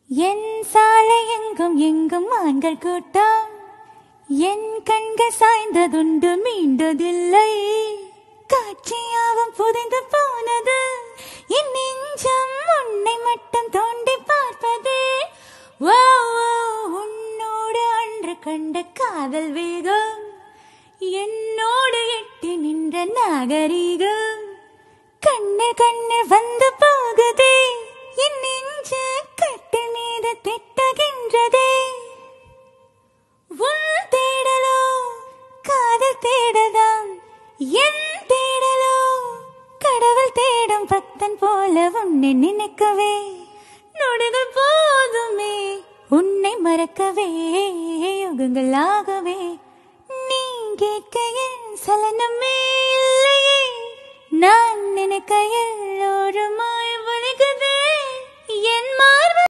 என் சாலை எங்கும் எங்கும் ஆண்கள் கூட்டம் என் கண்கள் சாய்ந்ததுண்டு மீண்டதில்லை காட்சியாவும் புதைந்து போனது என் நெஞ்சம் உன்னை மட்டும் தோண்டி பார்ப்பது ஓ, ஓ, உன்னோடு அன்று கண்ட காதல் வேகம் என்னோடு எட்டி நின்ற நாகரீகம் கண்ணு கண்ணு வந்து போகுதே என் நெஞ்சு கட்டு மீது திட்டுகின்றதே உன் தேடலோ காதல் தேடதான் என் தேடலோ கடவுள் தேடும் பக்தன் போல உன்னை நினைக்கவே நொடுகள் போதுமே உன்னை மறக்கவே யுகங்களாகவே நீ கேட்க என் சலனமே இல்லையே நான் நினைக்க என்